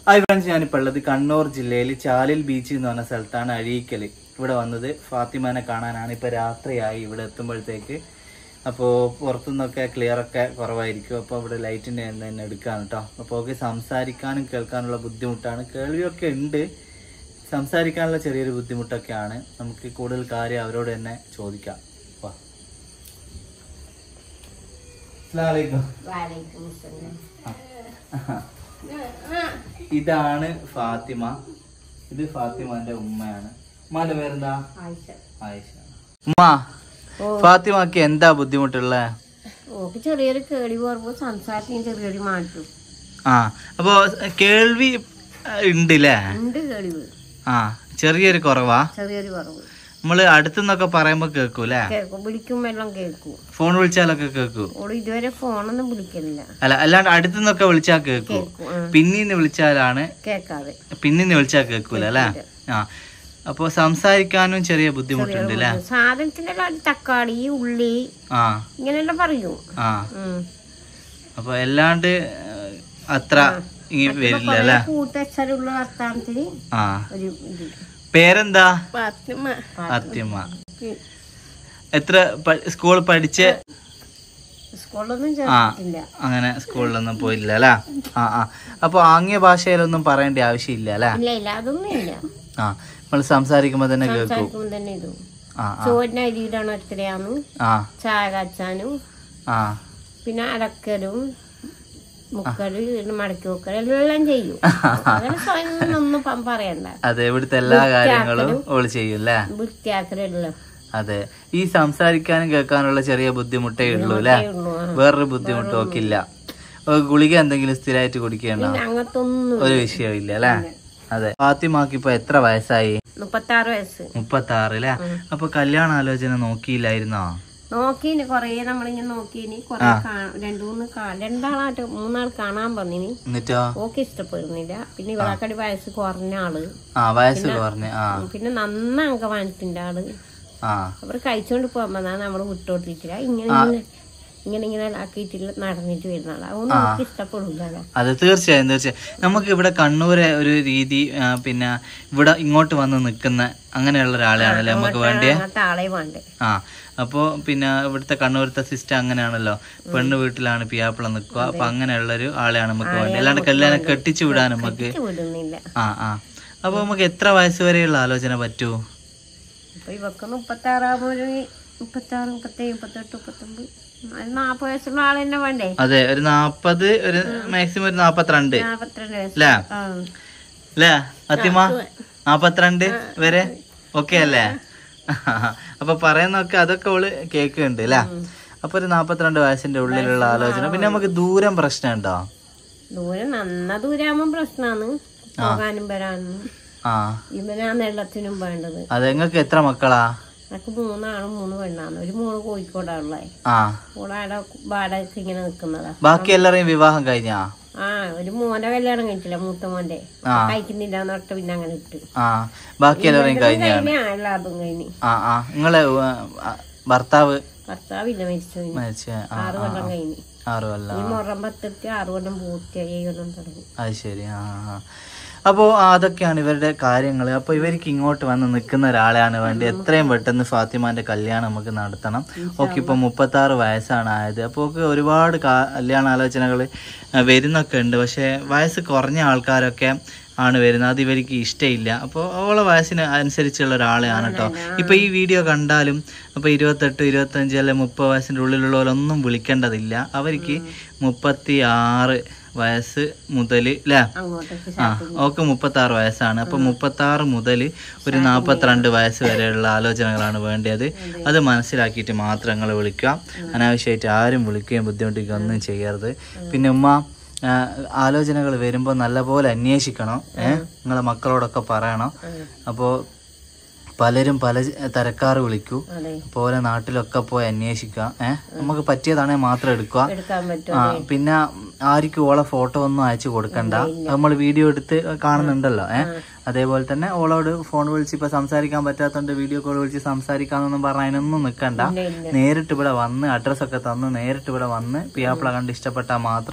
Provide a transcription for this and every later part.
Hi friends ഞാനിപ്പോൾ ഉള്ളത് കണ്ണൂർ ജില്ലയിൽ ചാലിൽ ബീച്ച് എന്ന് പറഞ്ഞ സ്ഥലത്താണ് അഴീക്കൽ ഇവിടെ വന്നത് ഫാത്തിമാനെ കാണാനാണ് ഇപ്പോൾ രാത്രിയായി ഇവിടെ എത്തുമ്പോഴത്തേക്ക് അപ്പോൾ പുറത്തുനിന്നൊക്കെ ക്ലിയർ ഒക്കെ കുറവായിരിക്കും അപ്പോൾ ഇവിടെ ലൈറ്റിൻ്റെ തന്നെ എടുക്കാണ് കേട്ടോ അപ്പോൾ ഒക്കെ സംസാരിക്കാനും കേൾക്കാനുള്ള ബുദ്ധിമുട്ടാണ് കേൾവിയൊക്കെ ഉണ്ട് സംസാരിക്കാനുള്ള ചെറിയൊരു ബുദ്ധിമുട്ടൊക്കെയാണ് നമുക്ക് കൂടുതൽ കാര്യം അവരോട് തന്നെ ചോദിക്കാം വാ അസ്സലാമു അലൈക്കും വാലൈക്കും അസ്സലാം. ഇതാണ് ഫാത്തിമ ഇത് ഫാത്തിമാന്റെ ഉമ്മയാണ് ഉമ്മാന്റെ പേരെന്താ ആയിഷ. ആയിഷ ഉമ്മ ഓ ഫാത്തിമക്ക് എന്താ ബുദ്ധിമുട്ടുള്ള ഓക്ക് ചെറിയൊരു കേളി പറയുമ്പോ സംസാരത്തിന് ചെറിയൊരു മാറ്റും ആ അപ്പോ കേൾവി ഉണ്ട് ല്ലേ ഉണ്ട് കേളിവ് ആ ചെറിയൊരു കുറവാ ചെറിയൊരു കുറവ് നമ്മള് അടുത്തുനിന്നൊക്കെ പറയുമ്പോ കേൾക്കൂലേ കേൾക്കും വിളിക്കുമ്പോ എല്ലാം കേൾക്കും ഫോൺ വിളിച്ചാലൊക്കെ കേൾക്കൂ ഓള് ഇതുവരെ ഫോണൊന്നും വിളിക്കലില്ല അല്ല അല്ലാണ്ട് അടുത്തുനിന്നൊക്കെ വിളിച്ചാൽ കേൾക്കൂ കേൾക്കും ആ പിന്നീന്ന് വിളിച്ചാലാണ് കേൾക്കാതെ പിന്നീന്ന് വിളിച്ചാൽ കേൾക്കൂല അല്ലേ ആ അപ്പൊ സംസാരിക്കാനും ചെറിയ ബുദ്ധിമുട്ടുണ്ട് അല്ലേ സാധനത്തിന്റെ കാര്യം തക്കാളി ഉള്ളി ആ ഇങ്ങനെയെല്ലാം പറയും ആ ഉം. അപ്പൊ അല്ലാണ്ട് ഏഹ്, അത്ര ഈ വരില്ല അല്ലേ കൂട്ടച്ചലുള്ള വർത്താനത്തിന് ആ ഒരു ഇത് പേരെന്താ ഫാത്തിമ. അത്യമ്മ എത്ര സ്കൂൾ പഠിച്ച് സ്കൂളിലൊന്നും ആ ചേർത്തിട്ടില്ല അങ്ങനെ സ്കൂളിലൊന്നും പോയില്ല അല്ലേ ആ ആ അപ്പൊ ആംഗ്യ ഭാഷയിലൊന്നും പറയേണ്ട ആവശ്യമില്ല അല്ലേ ഇല്ല ഇല്ല അതൊന്നും ഇല്ല ആ നമ്മൾ സംസാരിക്കുമ്പോ തന്നെ കേൾക്കൂ സംസാരിക്കുമ്പോ തന്നെ ഇതും ആ ആ ചോറിന് അരിയിടാണ് എത്രയാന്ന് ആ ചായ കാച്ചാനും ആ പിന്നെ അലക്കലും മുക്കല് മടക്കി വെക്കലും എല്ലാം ചെയ്യും അങ്ങനെ സ്വയം ഒന്നും പ- പറയണ്ട അതെ ഇവിടുത്തെ എല്ലാ കാര്യങ്ങളും ഓള് ചെയ്യും അല്ലേ വൃത്തിയാക്കലെല്ലാം അതെ ഈ സംസാരിക്കാനും കേൾക്കാനുള്ള ചെറിയ ബുദ്ധിമുട്ടേ ഉള്ളൂ അല്ലേ ഉള്ളൂ ആ. വേറൊരു ബുദ്ധിമുട്ടും ഒക്കെ ഇല്ല ഓ, ഗുളിക എന്തെങ്കിലും സ്ഥിരമായിട്ട് കുടിക്കണോ പിന്നെ അങ്ങനത്തെ ഒന്നും ഒരു വിഷയമില്ല അല്ലേ അതെ ഫാത്തിമാക്ക് ഇപ്പൊ എത്ര വയസ്സായി മുപ്പത്തി ആറ് വയസ്സ് മുപ്പത്തി ആറ് അല്ലേ അപ്പൊ കല്യാണ ആലോചന നോക്കിയില്ലായിരുന്നോ നോക്കീന് കൊറേ നമ്മളിങ്ങനെ നോക്കീന് കൊറേ കാ- രണ്ടു മൂന്ന് കാ- രണ്ടാളായിട്ട് മൂന്നാൾ കാണാൻ പറഞ്ഞിന് എന്നിട്ടോ ഓക്കെ ഇഷ്ടപ്പെടുന്നില്ല പിന്നെ ഇവളാക്കടി വയസ്സ് കുറഞ്ഞ ആള് ആ വയസ്സ് കുറഞ്ഞ് ആ പിന്നെ നന്ന അങ്കമാനത്തിന്റെ ആള് ആ അവർ കഴിച്ചോണ്ട് പോകുമ്പോ നമ്മൾ വിട്ടോട്ടിരിക്കില്ല ഇങ്ങനെ ഇങ്ങനെ ഇങ്ങനെ ഇങ്ങനെ ആക്കിയിട്ടില്ല നടന്നിട്ട് വരുന്ന ആളാ അതൊന്നും നമുക്ക് ഇഷ്ടപ്പെടില്ല അതെ തീർച്ചയായും തീർച്ചയായും നമുക്ക് ഇവിടെ കണ്ണൂരെ ഒരു രീതി ആ, പിന്നെ ഇവിടെ ഇങ്ങോട്ട് വന്ന് നിൽക്കുന്ന അങ്ങനെയുള്ള ഒരാളെയാണല്ലേ നമുക്ക് വേണ്ടിയ അങ്ങനത്തെ ആളെ വേണ്ടേ ആ അപ്പോ പിന്നെ ഇവിടുത്തെ കണ്ണൂരത്തെ സിസ്റ്റം അങ്ങനെയാണല്ലോ പെണ്ണ് വീട്ടിലാണ് പിയാപ്പിള നിൽക്കുക അപ്പൊ അങ്ങനെയുള്ളൊരു ആളെയാണ് നമുക്ക് വേണ്ടി അല്ലാണ്ട് കല്യാണം കെട്ടിച്ചു വിടാൻ നമുക്ക് ഇത് വിടുന്നില്ല ആ ആ അപ്പൊ നമുക്ക് എത്ര വയസ്സ് വരെയുള്ള ആലോചന പറ്റൂ അപ്പൊ ഇവക്ക് മുപ്പത്തി ആറാകുമ്പോ ഒരു മുപ്പത്തി ആറ് മുപ്പത്തേഴ് മുപ്പത്തെട്ട് മുപ്പത്തൊമ്പത് ഒരു നാപ്പത് വയസ്സുള്ള ആൾ തന്നെ വേണ്ടേ അതെ ഒരു നാപ്പത് ഒരു മാക്സിമം ഒരു നാപ്പത്തിരണ്ട് നാപ്പത്തിരണ്ട് വയസ്സ് അല്ലേ ആ അല്ലേ അത്തിമ നാപ്പത്തിരണ്ട് വരെ ഓക്കെ അല്ലേ അപ്പൊ പറയുന്നൊക്കെ അതൊക്കെ ഓള് കേക്കുന്നുണ്ട് അല്ലേ അപ്പൊ ഒരു നാപ്പത്തിരണ്ട് വയസ്സിന്റെ ഉള്ളിലുള്ള ആലോചന പിന്നെ നമുക്ക് ദൂരം പ്രശ്നമുണ്ടോ ദൂരം നന്ന ദൂരാകുമ്പോ പ്രശ്നമാണ് പോകാനും വരാനും ആ ഇവനാണ് എല്ലാത്തിനും വേണ്ടത് അത് നിങ്ങൾക്ക് എത്ര മക്കളാ എനിക്ക് മൂന്നാണും മൂന്ന് പെണ്ണാണ് ഒരു മൂന്ന് കോഴിക്കോടാണുള്ളേ ആ കൂടാടെ വാടകയ്ക്ക് ഇങ്ങനെ നിക്കുന്നതാ ബാക്കി എല്ലാരെയും വിവാഹം കഴിഞ്ഞാ ആ ഒരു മോന്റെ കല്യാണം കഴിച്ചില്ല മൂത്ത മോന്റെ ആ. കഴിക്കുന്നില്ല എന്ന് പറഞ്ഞിട്ട് പിന്നെ അങ്ങനെ ഇട്ട് ആ ബാക്കി എല്ലാരെയും കഴിഞ്ഞാണ് കഴിഞ്ഞ എല്ലാതും കഴിഞ്ഞ് ആ ആ നിങ്ങളെ ഉവ്വ്, ആ, ഭർത്താവ് ഭർത്താവില്ല മരിച്ചു കഴിഞ്ഞ് മരിച്ച ആ ആറ് ആ, കൊല്ലം കഴിഞ്ഞ് ആറ് കൊല്ലം ഈ മുറം പത്തെത്തി ആറ് കൊല്ലം പൂർത്തിയായി ഏഴ് കൊല്ലം തുടങ്ങി അത് ശരി ആ ആ അപ്പോൾ അതൊക്കെയാണ് ഇവരുടെ കാര്യങ്ങൾ അപ്പോൾ ഇവർക്ക് ഇങ്ങോട്ട് വന്ന് നിൽക്കുന്ന ഒരാളെയാണ് വേണ്ടി എത്രയും പെട്ടെന്ന് ഫാത്തിമാന്റെ കല്യാണം നമുക്ക് നടത്തണം ഓക്കെ ഇപ്പോൾ മുപ്പത്തി ആറ് വയസ്സാണ് ആയത് അപ്പോൾ ഒക്കെ ഒരുപാട് കാ- കല്യാണ ആലോചനകൾ വരുന്നൊക്കെ ഉണ്ട് പക്ഷേ വയസ്സ് കുറഞ്ഞ ആൾക്കാരൊക്കെ ആണ് വരുന്നത് അത് ഇവർക്ക് ഇഷ്ടമില്ല അപ്പോൾ അവളെ വയസ്സിന് അനുസരിച്ചുള്ള ഒരാളെയാണ് കേട്ടോ ഇപ്പോൾ ഈ വീഡിയോ കണ്ടാലും അപ്പോൾ ഇരുപത്തെട്ട് ഇരുപത്തഞ്ച് അല്ലെ മുപ്പത് വയസ്സിൻ്റെ ഉള്ളിലുള്ളവരൊന്നും വിളിക്കേണ്ടതില്ല അവർക്ക് മുപ്പത്തി ആറ് വയസ്സ് മുതൽ അല്ലേ അങ്ങോട്ടേക്ക് ആ ഓക്കെ മുപ്പത്തി ആറ് വയസ്സാണ് അപ്പൊ മുപ്പത്തി ആറ് മുതൽ ഒരു നാൽപ്പത്തിരണ്ട് വയസ്സ് വരെയുള്ള ആലോചനകളാണ് വേണ്ടത് അത് മനസ്സിലാക്കിയിട്ട് മാത്രം നിങ്ങൾ വിളിക്കുക അനാവശ്യമായിട്ട് ആരും വിളിക്കുകയും ബുദ്ധിമുട്ടിക്കുകയും ഒന്നും ചെയ്യരുത് പിന്നെ ഉമ്മ ആലോചനകൾ വരുമ്പോൾ നല്ലപോലെ അന്വേഷിക്കണം ഏഹ് നിങ്ങളെ മക്കളോടൊക്കെ പറയണം അപ്പോൾ പലരും പല തരക്കാർ വിളിക്കൂ അതെ പോലെ നാട്ടിലൊക്കെ പോയി അന്വേഷിക്കുക ഏഹ് നമുക്ക് പറ്റിയതാണെങ്കിൽ മാത്രം എടുക്കുക എടുക്കാൻ പറ്റും ആ പിന്നെ ആർക്കും ഓളെ ഫോട്ടോ ഒന്നും അയച്ചു കൊടുക്കണ്ട നമ്മൾ വീഡിയോ എടുത്ത് കാണുന്നുണ്ടല്ലോ ഏഹ് അതേപോലെ തന്നെ ഓളോട് ഫോൺ വിളിച്ച് ഇപ്പൊ സംസാരിക്കാൻ പറ്റാത്തോണ്ട് വീഡിയോ കോൾ വിളിച്ച് സംസാരിക്കാന്നൊന്നും പറഞ്ഞ അതിനൊന്നും നിക്കണ്ട ഇല്ല ഇല്ല നേരിട്ട് ഇവിടെ വന്ന് അഡ്രസ് ഒക്കെ തന്ന് നേരിട്ട് ഇവിടെ വന്ന് പിയാപ്പിള കണ്ട് ഇഷ്ടപ്പെട്ടാൽ മാത്രം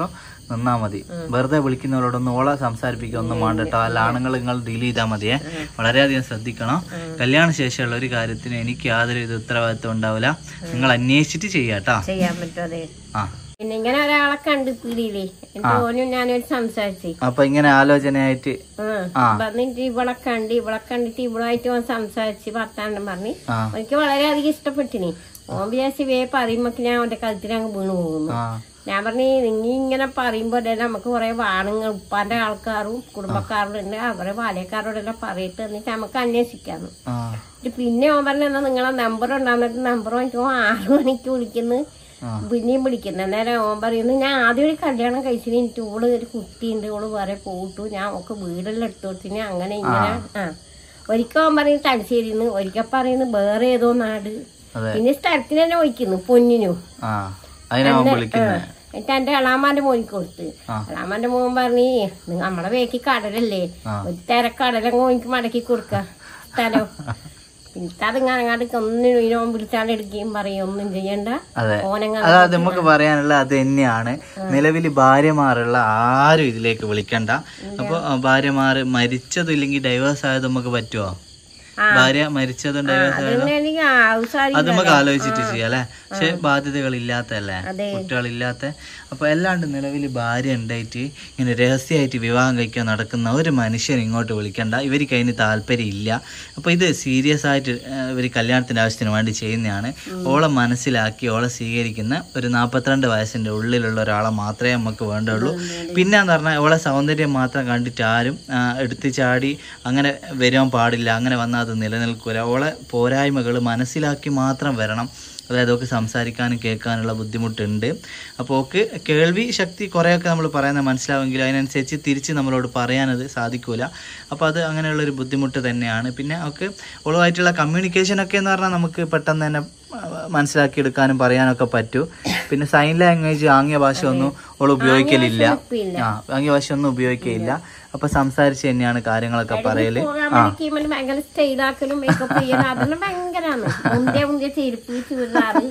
നിന്നാ മതി വെറുതെ വിളിക്കുന്നവരോടൊന്നും ഓളെ സംസാരിപ്പിക്കുക ഒന്നും വേണ്ട കേട്ടോ അല്ല ആണുങ്ങൾ നിങ്ങൾ ഡീൽ ചെയ്താൽ മതിയേ വളരെയധികം ശ്രദ്ധിക്കണം കല്യാണ ശേഷമുള്ള ഒരു കാര്യത്തിന് എനിക്ക് യാതൊരു ഇത് ഉത്തരവാദിത്വം ഉണ്ടാവില്ല നിങ്ങൾ അന്വേഷിച്ചിട്ട് ചെയ്യാട്ടോ ചെയ്യാൻ പറ്റും അതെ ആ പിന്നെ ഇങ്ങനെ ഒരാളെ കണ്ട് പീടിയില്ലേ എന്റെ ഓനും ഞാനൊരു സംസാരിച്ചേ അപ്പൊ ഇങ്ങനെ ആലോചനയായിട്ട് ആ. വന്നിട്ട് ഇവളെ കണ്ട് ഇവളെ കണ്ടിട്ട് ഇവളായിട്ട് ഓൻ സംസാരിച്ച് വർത്താനം പറഞ്ഞ് ആ എനിക്ക് വളരെയധികം ഇഷ്ടപ്പെട്ടിനി ഓൻ വിചാരിച്ച് വേ പറയുമ്പോ ഞാൻ അവന്റെ കഴുത്തിൽ അങ്ങ് വീണു പോകുന്നു ആ ഞാൻ പറഞ്ഞു നീ ഇങ്ങനെ പറയുമ്പോ തന്നെ നമുക്ക് കുറെ വാണങ്ങൾ ഉപ്പാന്റെ ആൾക്കാരും കുടുംബക്കാരും ഉണ്ട് അവരെ ബാല്യക്കാരോടെല്ലാം പറയിട്ട് എന്നിട്ട് നമുക്ക് അന്വേഷിക്കാന്ന് ആ എന്നിട്ട് പിന്നെ ഓൻ പറഞ്ഞു എന്നാ നിങ്ങളെ നമ്പർ ഉണ്ടാകുന്നിട്ട് നമ്പർ വാങ്ങിച്ചു ഓൻ ആറ് മണിക്ക് വിളിക്കുന്നു ആ. പിന്നെയും വിളിക്കുന്നു അന്നേരം ഓൻ പറയുന്നു ഞാൻ ആദ്യം ഒരു കല്യാണം കഴിച്ചിന് എനിക്ക് ഓള് ഒരു കുട്ടിയുണ്ട് ഓള് വേറെ പോട്ടു ഞാൻ ഒക്കെ വീടെല്ലാം എടുത്തു കൊടുത്തിന് അങ്ങനെ ഇങ്ങനെ ആ ഒരിക്കൽ ഓൻ പറയുന്നത് തലശ്ശേരിന്ന് ഒരിക്കൽ പറയുന്നത് വേറെ ഏതോ നാട് അതെ പിന്നെ സ്ഥലത്തിന് തന്നെ വയ്ക്കുന്നു പൊന്നിനു ആ അതിനാവും വിളിക്കുന്നത് എന്നിട്ട് എന്റെ എളാമാന്റെ മോനിക്ക് കൊടുത്ത് ആ. എളാമാന്റെ മോൻ പറഞ്ഞ് നമ്മളെ വേക്കി കടലല്ലേ ആ. ഒരു തിര കടലങ്ങ് ഓനിക്ക് മടക്കി കൊടുക്ക സ്ഥലം പിന്നെ അതിങ്ങനെ അങ്ങാട്ട് ഒന്നിനും ഇതിനോൻ വിളിച്ചാലെടുക്കുകയും പറയും ഒന്നും ചെയ്യണ്ട അതെ ഓനങ്ങ അതായത് നമുക്ക് പറയാനുള്ള അത് തന്നെയാണ് നിലവിൽ ഭാര്യമാരുള്ള ആരും ഇതിലേക്ക് വിളിക്കണ്ട അപ്പൊ ആ, ഭാര്യമാര് മരിച്ചതും ഇല്ലെങ്കിൽ ഡൈവേഴ്സ് ആയത് നമുക്ക് പറ്റുമോ ഭാര്യ മരിച്ചതും ഡൈവേഴ്സ് ആയതും പിന്നെ എനിക്ക് ആവശ്യമായി അത് നമുക്ക് ആലോചിച്ചിട്ട് ചെയ്യാം അല്ലെ പക്ഷെ ബാധ്യതകൾ ഇല്ലാത്തല്ലേ അതെ. കുട്ടികളില്ലാത്ത അപ്പൊ അല്ലാണ്ട് നിലവിൽ ഭാര്യ ഉണ്ടായിട്ട് ഇങ്ങനെ രഹസ്യമായിട്ട് വിവാഹം കഴിക്കാൻ നടക്കുന്ന ഒരു മനുഷ്യൻ ഇങ്ങോട്ട് വിളിക്കണ്ട ഇവർക്ക് അതിന് താല്പര്യം ഇല്ല അപ്പൊ ഇത് സീരിയസ് ആയിട്ട് ഇവർ കല്യാണത്തിന്റെ ആവശ്യത്തിന് വേണ്ടി ചെയ്യുന്നതാണ് ഓളെ മനസ്സിലാക്കി ഓളെ സ്വീകരിക്കുന്ന ഒരു നാൽപ്പത്തിരണ്ട് വയസ്സിന്റെ ഉള്ളിലുള്ള ഒരാളെ മാത്രമേ നമുക്ക് വേണ്ടുള്ളൂ പിന്നെ എന്ന് പറഞ്ഞാൽ ഓളെ സൗന്ദര്യം മാത്രം കണ്ടിട്ട് ആരും ആ, എടുത്ത് ചാടി അങ്ങനെ വരാൻ പാടില്ല അങ്ങനെ വന്നാൽ അത് നിലനിൽക്കൂല ഓളെ പോരായ്മകൾ മനസ്സിലാക്കി മാത്രം വരണം അതായത് ഓക്ക് സംസാരിക്കാനും കേൾക്കാനുള്ള ബുദ്ധിമുട്ടുണ്ട് അപ്പോൾ ഓക്ക് കേൾവി ശക്തി കുറേയൊക്കെ നമ്മൾ പറയുന്നത് മനസ്സിലാവുമെങ്കിലും അതിനനുസരിച്ച് തിരിച്ച് നമ്മളോട് പറയാനത് സാധിക്കൂല അപ്പോൾ അത് അങ്ങനെയുള്ള ഒരു ബുദ്ധിമുട്ട് തന്നെയാണ് പിന്നെ അവൾക്ക് ഓളുമായിട്ടുള്ള കമ്മ്യൂണിക്കേഷനൊക്കെ എന്ന് പറഞ്ഞാൽ നമുക്ക് പെട്ടെന്ന് തന്നെ ആ, മനസ്സിലാക്കിയെടുക്കാനും പറയാനൊക്കെ പറ്റൂ പിന്നെ സൈൻ ലാംഗ്വേജ് ആംഗ്യ ഭാഷ ഒന്നും ഓൾ ഉപയോഗിക്കലില്ല ഇല്ല. ആ ആംഗ്യ ഭാഷ ഒന്നും ഉപയോഗിക്കയില്ല അപ്പൊ സംസാരിച്ച് തന്നെയാണ് കാര്യങ്ങളൊക്കെ പറയല് പോകാൻ വേണ്ടി കീമല് ഭയങ്കര സ്റ്റൈലാക്കലും മേക്കപ്പ് ചെയ്യലും അതെല്ലാം ഭയങ്കരാണ് മുന്തിയ മുന്തിയ ചെരുപ്പ് ചുരിദാറ്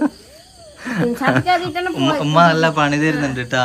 സംസാരിക്കാതിട്ടാണ് ഉമ്മ ഉമ്മ നല്ല പണി തരുന്നുണ്ട് കേട്ടാ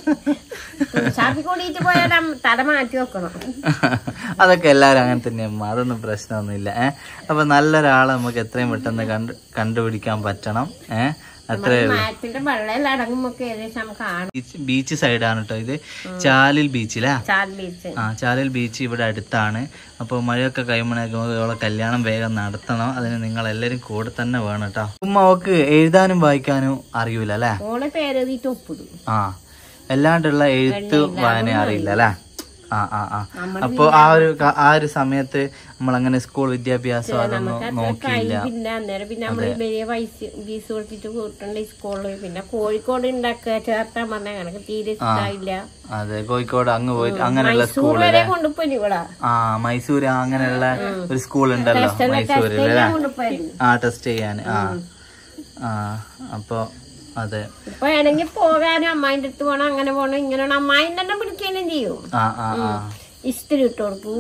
ഷാപ്പി കൂടിയിട്ട് പോയാൽ തല മാറ്റി വെക്കണം അതൊക്കെ എല്ലാരും അങ്ങനെ തന്നെയമ്മ അതൊന്നും പ്രശ്നമൊന്നുമില്ല ഏഹ് അപ്പൊ നല്ലൊരാളെ നമുക്ക് എത്രയും പെട്ടെന്ന് കണ്ടു കണ്ടുപിടിക്കാൻ പറ്റണം ഏഹ് അത്രേ ഉള്ളൂ മാറ്റിന്റെ വെള്ളമെല്ലാം അടങ്ങുമ്പോ ഏകദേശം നമുക്ക് കാണും ബീച്ച് ബീച്ച് സൈഡാണ് കേട്ടോ ഇത് ചാലിൽ ബീച്ചിലാ ചാൽ ബീച്ച് ആ ചാലിൽ ബീച്ച് ഇവിടെ അടുത്താണ് അപ്പോൾ മഴയൊക്കെ കഴിയുമ്പോഴേക്കും കല്യാണം വേഗം നടത്തണം അതിന് നിങ്ങൾ എല്ലാവരും കൂടെ തന്നെ വേണം കേട്ടോ ഉമ്മ ഓക്ക് എഴുതാനും വായിക്കാനും അറിയൂല അല്ലേ ഓളെ പേരെഴുതിയിട്ട് ഒപ്പിടും ആ അല്ലാണ്ടുള്ള എഴുത്ത് വായന അറിയില്ല അല്ലേ ആ ആ ആ നമ്മള് അപ്പൊ ആ ഒരു ക- ആ ഒരു സമയത്ത് നമ്മൾ അങ്ങനെ സ്കൂൾ വിദ്യാഭ്യാസം അതൊന്നും നോക്കിയില്ല പിന്നെ അന്നേരം പിന്നെ നമ്മള് വലിയ പൈസ ഫീസ് കൊടുത്തിട്ട് കൂട്ടണ്ട സ്കൂളിൽ പിന്നെ കോഴിക്കോട് ഉണ്ടാക്കുക ചേർത്താൻ പറഞ്ഞ കണക്ക് തീരെ ഇഷ്ടമായില്ല അതെ കോഴിക്കോട് അങ്ങ് പോയിട്ട് അങ്ങനെയുള്ള മൈസൂർ സ്കൂൾ വരെ കൊണ്ടുപോയി ഇവിടെ ആ മൈസൂര് അങ്ങനെയുള്ള ഒരു സ്കൂൾ ഉണ്ടല്ലോ മൈസൂരിൽ അല്ലേ കൊണ്ടുപോയി ആ ടെസ്റ്റ് ചെയ്യാൻ ആ ആ അപ്പൊ അതെ ഇപ്പൊ വേണമെങ്കിൽ പോകാനും അമ്മായിന്റെ അടുത്ത് പോകണം അങ്ങനെ പോകണം ഇങ്ങനെ പോകണം അമ്മായി തന്നെ പിടിക്കുകയും ചെയ്യും ആ ആ ആ ഇസ്തിരി ഇട്ട് കൊടുക്കൂ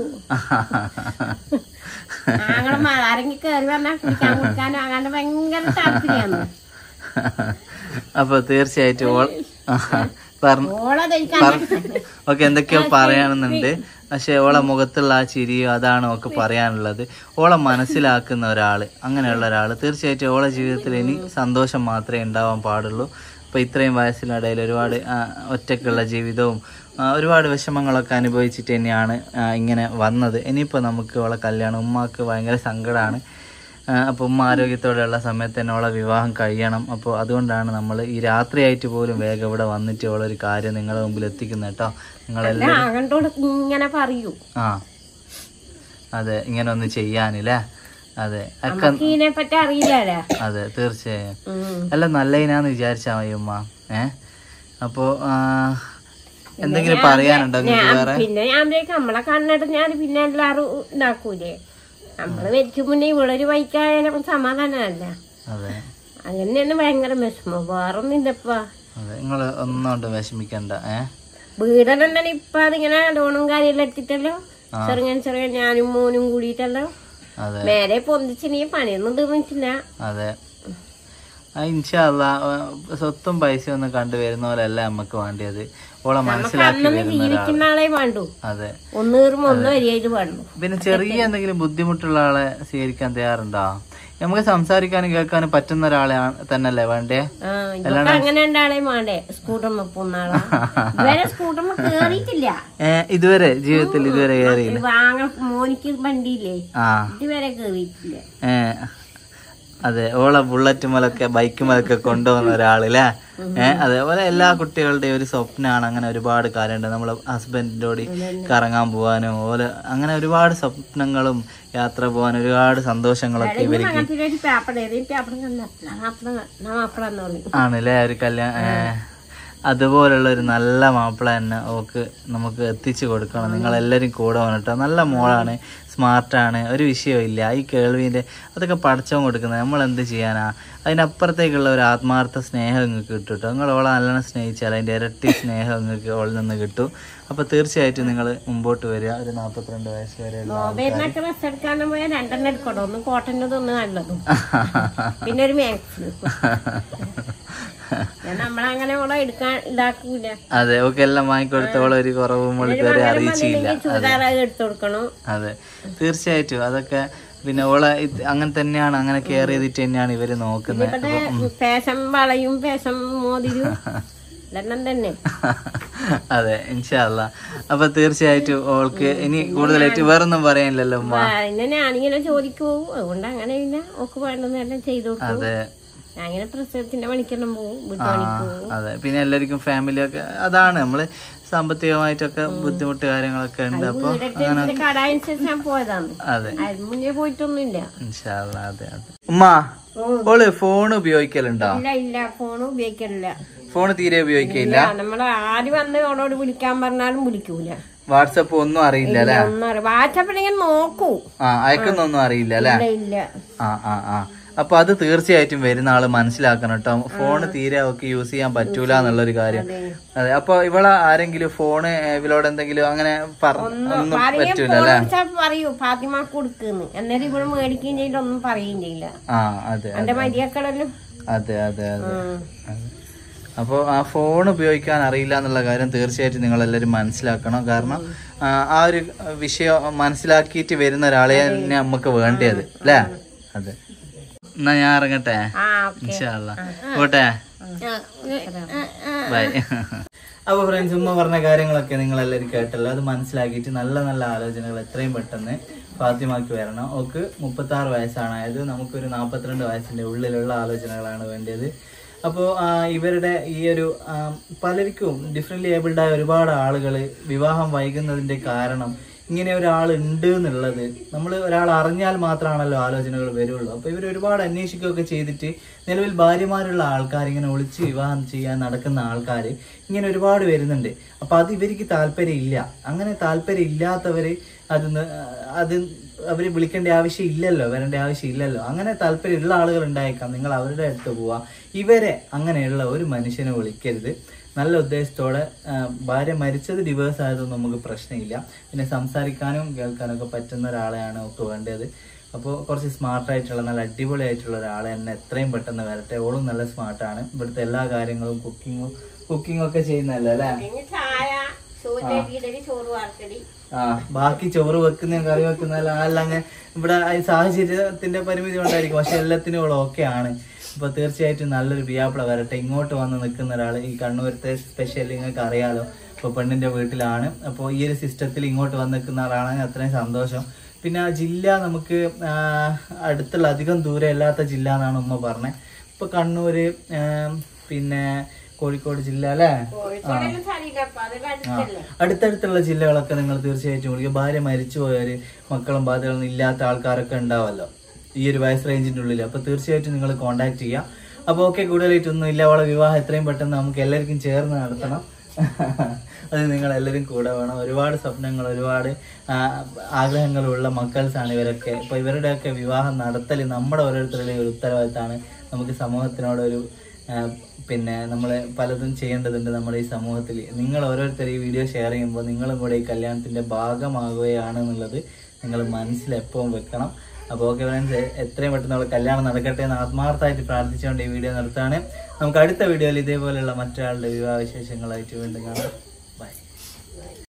ഞങ്ങളെ ആരെങ്കിലും കയറി വന്നാൽ കുടിക്കാൻ കൊടുക്കാനും അങ്ങനെ ഭയങ്കര താല്പര്യമാണ് അപ്പൊ തീർച്ചയായിട്ടും ഓൾ പറഞ്ഞു ഓളെ ധരിക്കാൻ ഓക്കെ എന്തൊക്കെയോ പറയാനുന്നുണ്ട് പക്ഷെ ഓളെ മുഖത്തുള്ള ആ ചിരിയോ അതാണ് ഓക്ക് പറയാനുള്ളത് ഓളെ മനസ്സിലാക്കുന്ന ഒരാള് അങ്ങനെയുള്ള ഒരാള് തീർച്ചയായിട്ടും ഓളെ ജീവിതത്തിൽ ഇനി സന്തോഷം മാത്രമേ ഉണ്ടാവാൻ പാടുള്ളൂ ഇപ്പൊ ഇത്രയും വയസ്സിനിടയിൽ ഒരുപാട് ആ, ഒറ്റയ്ക്കുള്ള ജീവിതവും ആ, ഒരുപാട് വിഷമങ്ങളൊക്കെ അനുഭവിച്ചിട്ട് തന്നെയാണ് ആ, ഇങ്ങനെ വന്നത് ഇനിയിപ്പോൾ നമുക്ക് ഓളെ കല്യാണം ഉമ്മാക്ക് ഭയങ്കര സങ്കടമാണ് അപ്പോൾ ഉമ്മ ആരോഗ്യത്തോടെയുള്ള സമയത്ത് തന്നെ ഓളെ വിവാഹം കഴിയണം അപ്പോൾ അതുകൊണ്ടാണ് നമ്മൾ ഈ രാത്രിയായിട്ട് പോലും വേഗം ഇവിടെ വന്നിട്ട് ഉള്ളൊരു കാര്യം നിങ്ങളുടെ മുമ്പിൽ എത്തിക്കുന്നത് കേട്ടോ നിങ്ങളെല്ലാം ആകണ്ടോട് ഇങ്ങനെ പറയൂ ആ അതെ ഇങ്ങനെ ഒന്ന് ചെയ്യാനില്ലേ അതെ ഒക്കെ നമുക്ക് ഇതിനെ പറ്റി അറിയില്ലല്ലേ അതെ തീർച്ചയായും ഉം. അല്ല നല്ലതിനാന്ന് വിചാരിച്ചാ മതി ഉമ്മ ഏ അപ്പോ ആ, എന്തെങ്കിലും പറയാനുണ്ടോ നിങ്ങൾക്ക് ഞാൻ വേറെ പിന്നെ ഞാൻ വിചാരിക്കും നമ്മളെ കണ്ണിട്ട് ഞാൻ പിന്നെ എല്ലാരും ഇതാക്കൂലേ നമ്മള് മരിക്കും മുന്നേ ഇവളൊരു വൈക്കായാലും സമാധാനമല്ല അതെ അങ്ങനെയാണ് ഭയങ്കര വിഷമം വേറൊന്നും ഇല്ലപ്പാ അതെ നിങ്ങൾ ഒന്നുകൊണ്ട് വിഷമിക്കണ്ട ഏ വീടെല്ലാം തന്നെ ഇപ്പൊ അതിങ്ങനെ ലോണും കാര്യമെല്ലാം എടുത്തിട്ടല്ലോ ചെറുങ്ങനെ ചെറിയ ഞാനും മോനും കൂടിയിട്ടല്ലോ അതെ മേലെ പൊന്തിച്ചിനി പണിയൊന്നും തീർന്നിട്ടില്ല അതെ ആ, ഇൻഷാല്ല സ്വത്തും പൈസയും ഒന്നും കണ്ടുവരുന്ന പോലെയല്ല നമുക്ക് വേണ്ടിയത് ഓളെ മനസ്സിലാക്കി അന്നൊന്ന് വരുന്ന ഒരാൾ ജീവിക്കുന്ന ആളെ വേണ്ടു അതെ ഒന്ന് കയറുമ്പോ ഒന്ന് വരിയായിട്ട് വേണ്ടു പിന്നെ ചെറിയ എന്തെങ്കിലും ബുദ്ധിമുട്ടുള്ള ആളെ സ്വീകരിക്കാൻ തയ്യാറുണ്ടോ നമുക്ക് സംസാരിക്കാനും കേൾക്കാനും പറ്റുന്ന ഒരാളെ തന്നെയല്ലേ വേണ്ടേ ആ ഇതൊക്കെ അങ്ങനെ ഉണ്ടാളെ വേണ്ടേ സ്കൂട്ടർമ്മ പോന്നാളാ ഇതുവരെ സ്കൂട്ടർമ്മ കേറിയിട്ടില്ല ഏ ഇതുവരെ ജീവിതത്തിൽ ഇതുവരെ കയറി വാങ്ങ മോനിക്ക് വണ്ടിയില്ലേ ആ ഇതുവരെ കേറിയിട്ടില്ല ഏ അതെ ഓളെ ബുള്ളറ്റ് മേലൊക്കെ ബൈക്ക് മേലൊക്കെ കൊണ്ടുപോകുന്ന ഒരാളല്ലേ ഏഹ് അതേപോലെ എല്ലാ കുട്ടികളുടെയും ഒരു സ്വപ്നമാണ് അങ്ങനെ ഒരുപാട് കാര്യമുണ്ട് നമ്മളെ ഹസ്ബൻഡിനോട് കറങ്ങാൻ പോകാനും ഓലെ അങ്ങനെ ഒരുപാട് സ്വപ്നങ്ങളും യാത്ര പോകാൻ ഒരുപാട് സന്തോഷങ്ങളൊക്കെ ഇവർക്ക് അങ്ങനത്തെ ഒരു പേപ്പർ ഏതെങ്കിലും പേപ്പർ മാപ്പിള മാപ്പിള എന്ന് പറഞ്ഞു ആണല്ലേ ഒരു കല്യാണം അതുപോലുള്ള ഒരു നല്ല മാപ്പിള തന്നെ ഓക്ക് നമുക്ക് എത്തിച്ചു കൊടുക്കണം നിങ്ങളെല്ലാവരും കൂടെ വന്നിട്ടോ നല്ല മോളാണ് സ്മാർട്ടാണ് ഒരു വിഷയമില്ല ഈ കേൾവിൻ്റെ അതൊക്കെ പഠിച്ചവൻ കൊടുക്കുന്നത് നമ്മൾ എന്ത് ചെയ്യാനാ അതിനപ്പുറത്തേക്കുള്ള ഒരു ആത്മാർത്ഥ സ്നേഹം നിങ്ങൾക്ക് കിട്ടും കേട്ടോ നിങ്ങൾ ഓളെ നല്ലോണം സ്നേഹിച്ചാൽ അതിൻ്റെ ഇരട്ടി സ്നേഹം നിങ്ങൾക്ക് ഓളിൽ നിന്ന് കിട്ടും അപ്പോൾ തീർച്ചയായിട്ടും നിങ്ങൾ മുമ്പോട്ട് വരിക ഒരു നാൽപ്പത്തിരണ്ട് വയസ്സ് വരെയുള്ള മൊബൈലിനൊക്കെ ഡ്രസ് എടുക്കാനും പോയാൽ രണ്ടെണ്ണം എടുക്കണോ ഒന്ന് കോട്ടൻ്റെ ഒന്ന് നല്ലതും പിന്നെ ഒരു മാക്സ് നമ്മളങ്ങനെ കൂടെ എടുക്കാൻ ഇതാക്കൂല അതെ ഓക്കെ എല്ലാം വാങ്ങിക്കൊടുത്തോളം ഒരു കുറവും നമ്മൾ ഇതുവരെ അറിയിച്ചില്ല ചുരിദാർ എടുത്തു കൊടുക്കണം അതെ തീർച്ചയായിട്ടും അതൊക്കെ പിന്നെ ഓളെ ഇത് അങ്ങനെ തന്നെയാണ് അങ്ങനെ കെയർ ചെയ്തിട്ട് തന്നെയാണ് ഇവര് നോക്കുന്നത് ഇവിടെ പേശം വളയും പേശം മോതിരും ഇതെണ്ണം തന്നെ അതെ ഇൻഷാല്ല അപ്പൊ തീർച്ചയായിട്ടും ഓൾക്ക് ഇനി കൂടുതലായിട്ട് വേറൊന്നും പറയാനില്ലല്ലോ ഉമ്മ പിന്നെ ഞാനിങ്ങനെ ജോലിക്ക് പോകും അതുകൊണ്ട് അങ്ങനെ പിന്നെ ഓക്ക് വേണ്ടുന്നതെല്ലാം ചെയ്തു കൊടുക്കും അതെ ഞാൻ ഇങ്ങനെ പ്രസവത്തിന്റെ പണിക്കെല്ലാം പോകും വീട്ടുപണിക്ക് പോകും അതെ പിന്നെ എല്ലാവർക്കും ഫാമിലി ഒക്കെ അതാണ് നമ്മള് സാമ്പത്തികമായിട്ടൊക്കെ ബുദ്ധിമുട്ട് കാര്യങ്ങളൊക്കെ ഉണ്ട് അപ്പൊ വീടെടുത്ത് കട അനുസരിച്ച് ഞാൻ പോയതാണ് അതെ അതിന് മുന്നേ പോയിട്ടൊന്നുമില്ല ഇൻഷാല്ല അതെ അതെ ഉമ്മ ഓള് ഫോൺ ഉപയോഗിക്കലുണ്ടോ ഇല്ല ഇല്ല ഫോൺ ഉപയോഗിക്കലില്ല ഫോൺ തീരെ ഉപയോഗിക്കില്ല നമ്മൾ ആര് വന്ന് അവളോട് വിളിക്കാൻ പറഞ്ഞാലും വിളിക്കൂല വാട്സപ്പ് ഒന്നും അറിയില്ല അല്ലെ ഒന്നും അറിയാം വാട്സപ്പിലെങ്കിൽ നോക്കൂ ആ അയക്കുന്നൊന്നും അറിയില്ല അല്ലെ ഇല്ല ഇല്ല ആ ആ ആ അപ്പൊ അത് തീർച്ചയായിട്ടും വരുന്ന ആള് മനസ്സിലാക്കണം കേട്ടോ ഫോണ് തീരെ അവർക്ക് യൂസ് ചെയ്യാൻ പറ്റൂല എന്നുള്ളൊരു കാര്യം അതെ അപ്പൊ ഇവളെ ആരെങ്കിലും ഫോണ് ഇവളോട് എന്തെങ്കിലും അങ്ങനെ പറ- ഒന്നും പറയും പറ്റൂല ഫോൺ അല്ലെ വിളിച്ചാ പറയൂ ഫാത്തിമ കൊടുക്കുന്നു അന്നേരം ഇവിടെ മേടിക്കുകയും ചെയ്യില്ല ഒന്നും പറയുകയും ചെയ്യില്ല ആ അതെ എന്റെ മരിയക്കളല്ലോ അതെ അതെ അതെ അതെ. അപ്പൊ ആ ഫോൺ ഉപയോഗിക്കാൻ അറിയില്ല എന്നുള്ള കാര്യം തീർച്ചയായിട്ടും നിങ്ങൾ എല്ലാവരും മനസ്സിലാക്കണം കാരണം ആ, ആ ഒരു വിഷയം മനസ്സിലാക്കിയിട്ട് വരുന്ന ഒരാളെ തന്നെ നമുക്ക് വേണ്ടത് അല്ലേ അതെ എന്നാ ഞാൻ ഇറങ്ങട്ടെ ആ ഇൻഷാല്ല പോട്ടെ ബൈ അപ്പൊ ഫ്രണ്ട്സ് ഉമ്മ പറഞ്ഞ കാര്യങ്ങളൊക്കെ നിങ്ങൾ എല്ലാവരും കേട്ടല്ലോ അത് മനസ്സിലാക്കിയിട്ട് നല്ല നല്ല ആലോചനകൾ എത്രയും പെട്ടെന്ന് ഫാത്തിമാക്കി വരണം ഓക്ക് മുപ്പത്തി ആറ് വയസ്സാണ് ആയത് നമുക്കൊരു നാൽപ്പത്തിരണ്ട് വയസ്സിന്റെ ഉള്ളിലുള്ള ആലോചനകളാണ് വേണ്ടത് അപ്പോൾ ഇവരുടെ ഈ ഒരു ആ, പലർക്കും ഡിഫറെൻ്റ്ലി ഏബിൾഡ് ആയ ഒരുപാട് ആളുകൾ വിവാഹം വൈകുന്നതിന്റെ കാരണം ഇങ്ങനെ ഒരാൾ ഉണ്ട് എന്നുള്ളത് നമ്മൾ ഒരാൾ അറിഞ്ഞാൽ മാത്രമാണല്ലോ ആലോചനകൾ വരുള്ളൂ അപ്പോൾ ഇവർ ഒരുപാട് അന്വേഷിക്കുകയൊക്കെ ചെയ്തിട്ട് നിലവിൽ ഭാര്യമാരുള്ള ആൾക്കാർ ഇങ്ങനെ ഒളിച്ച് വിവാഹം ചെയ്യാൻ നടക്കുന്ന ആൾക്കാർ ഇങ്ങനെ ഒരുപാട് വരുന്നുണ്ട് അപ്പോൾ അത് ഇവർക്ക് താല്പര്യം ഇല്ല അങ്ങനെ താല്പര്യം ഇല്ലാത്തവര് അത് ന- അത് അവർ വിളിക്കേണ്ട ആവശ്യം ഇല്ലല്ലോ വരേണ്ട ആവശ്യം ഇല്ലല്ലോ അങ്ങനെ താല്പര്യമുള്ള ആളുകൾ ഉണ്ടായേക്കാം നിങ്ങൾ അവരുടെ അടുത്ത് പോവാ ഇവരെ അങ്ങനെയുള്ള ഒരു മനുഷ്യനെ വിളിക്കരുത് നല്ല ഉദ്ദേശത്തോടെ ആ, ഭാര്യ മരിച്ചത് ഡിവേഴ്സ് ആയതൊന്നും നമുക്ക് പ്രശ്നമില്ല പിന്നെ സംസാരിക്കാനും കേൾക്കാനും ഒക്കെ പറ്റുന്ന ഒരാളെയാണ് നമുക്ക് വേണ്ടത് അപ്പോൾ കുറച്ച് സ്മാർട്ടായിട്ടുള്ള നല്ല അടിപൊളിയായിട്ടുള്ള ഒരാളെ തന്നെ എത്രയും പെട്ടെന്ന് വരട്ടെ ഓളും നല്ല സ്മാർട്ടാണ് ഇവിടുത്തെ എല്ലാ കാര്യങ്ങളും കുക്കിങ്ങും കുക്കിംഗ് ഒക്കെ ചെയ്യുന്നല്ലോ അല്ലേ പിന്നെ ചായ ചോറ് ചോറ് വാർക്കടി ആ ബാക്കി ചോറ് വെക്കുന്ന കറി വെക്കുന്ന അല്ലങ്ങ് ഇവിടെ ഈ സാഹചര്യത്തിന്റെ പരിമിതി കൊണ്ടായിരിക്കും പക്ഷെ എല്ലാത്തിനും ഇവിടെ ഓക്കെ ആണ് അപ്പൊ തീർച്ചയായിട്ടും നല്ലൊരു ബിയാപ്പിള വരട്ടെ ഇങ്ങോട്ട് വന്ന് നിൽക്കുന്ന ഒരാൾ ഈ കണ്ണൂരത്തെ സ്പെഷ്യൽ നിങ്ങൾക്ക് അറിയാലോ ഇപ്പൊ പെണ്ണിന്റെ വീട്ടിലാണ് അപ്പോൾ ഈ ഒരു സിസ്റ്റത്തിൽ ഇങ്ങോട്ട് വന്ന് നിൽക്കുന്ന ആളാണെങ്കിൽ അത്രയും സന്തോഷം പിന്നെ ആ ജില്ല നമുക്ക് ആ, അടുത്തുള്ള അധികം ദൂരം ഇല്ലാത്ത ജില്ല എന്നാണ് ഉമ്മ പറഞ്ഞത് ഇപ്പൊ കണ്ണൂര് ആ, പിന്നെ കോഴിക്കോട് ജില്ല അല്ലേ കോഴിക്കോടെല്ലാം സാരിയില്ല അപ്പൊ അതെല്ലാം അടുത്തല്ലേ അടുത്തടുത്തുള്ള ജില്ലകളൊക്കെ നിങ്ങൾ തീർച്ചയായിട്ടും വിളിക്കുക ഭാര്യ മരിച്ചുപോയവര് മക്കളും ബാധകളൊന്നും ഇല്ലാത്ത ആൾക്കാരൊക്കെ ഉണ്ടാവല്ലോ ഈ ഒരു വയസ്സ് റേഞ്ചിന്റെ ഉള്ളിൽ അപ്പൊ തീർച്ചയായിട്ടും നിങ്ങൾ കോൺടാക്ട് ചെയ്യുക അപ്പൊ ഓക്കെ കൂടുതലായിട്ടൊന്നും ഇല്ല അവളെ വിവാഹം എത്രയും പെട്ടെന്ന് നമുക്ക് എല്ലാവർക്കും ചേർന്ന് നടത്തണം അത് നിങ്ങൾ എല്ലാവരും കൂടെ വേണം ഒരുപാട് സ്വപ്നങ്ങൾ ഒരുപാട് ആ, ആഗ്രഹങ്ങളുള്ള മക്കൾസാണ് ഇവരൊക്കെ അപ്പൊ ഇവരുടെയൊക്കെ വിവാഹം നടത്തൽ നമ്മുടെ ഓരോരുത്തരുടെയും ഒരു ഉത്തരവാദിത്തമാണ് നമുക്ക് സമൂഹത്തിനോടൊരു ആ, പിന്നെ നമ്മൾ പലതും ചെയ്യേണ്ടതുണ്ട് നമ്മുടെ ഈ സമൂഹത്തിൽ നിങ്ങൾ ഓരോരുത്തർ ഈ വീഡിയോ ഷെയർ ചെയ്യുമ്പോൾ നിങ്ങളും കൂടെ ഈ കല്യാണത്തിന്റെ ഭാഗമാകുകയാണ് എന്നുള്ളത് നിങ്ങൾ മനസ്സിൽ എപ്പോഴും വെക്കണം അപ്പോൾ ഓക്കെ ഫ്രണ്ട്സ് എത്രയും പെട്ടെന്ന് നമ്മൾ കല്യാണം നടക്കട്ടെ എന്ന് ആത്മാർത്ഥമായിട്ട് പ്രാർത്ഥിച്ചുകൊണ്ട് ഈ വീഡിയോ നടത്താണ് നമുക്ക് അടുത്ത വീഡിയോയിൽ ഇതേപോലെയുള്ള മറ്റൊരാളുടെ വിവാഹ വിശേഷങ്ങളായിട്ട് വീണ്ടും കാണാം